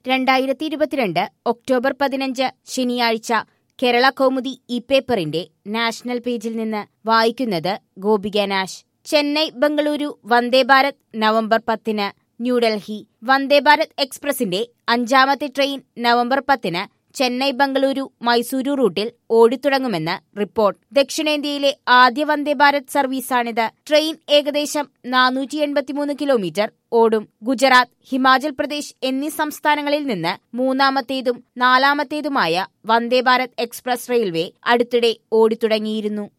രണ്ടായിരത്തി ഇരുപത്തിരണ്ട് ഒക്ടോബർ പതിനഞ്ച് ശനിയാഴ്ച കേരള കൗമുദി ഇ പേപ്പറിന്റെ നാഷണൽ പേജിൽ നിന്ന് വായിക്കുന്നത് ഗോപിക നാഷ് ചെന്നൈ ബംഗളൂരു വന്ദേ ഭാരത് നവംബർ പത്തിന് ന്യൂഡൽഹി വന്ദേ ഭാരത് എക്സ്പ്രസിന്റെ അഞ്ചാമത്തെ ട്രെയിൻ നവംബർ പത്തിന് ചെന്നൈ ബംഗളൂരു മൈസൂരു റൂട്ടിൽ ഓടിത്തുടങ്ങുമെന്ന് റിപ്പോർട്ട് ദക്ഷിണേന്ത്യയിലെ ആദ്യ വന്ദേ ഭാരത് സർവീസാണിത് ട്രെയിൻ ഏകദേശം നാനൂറ്റി എൺപത്തിമൂന്ന് കിലോമീറ്റർ ഓടും ഗുജറാത്ത് ഹിമാചൽ പ്രദേശ് എന്നീ സംസ്ഥാനങ്ങളിൽ നിന്ന് മൂന്നാമത്തേതും നാലാമത്തേതുമായ വന്ദേ ഭാരത് എക്സ്പ്രസ് റെയിൽവേ അടുത്തിടെ ഓടിത്തുടങ്ങിയിരുന്നു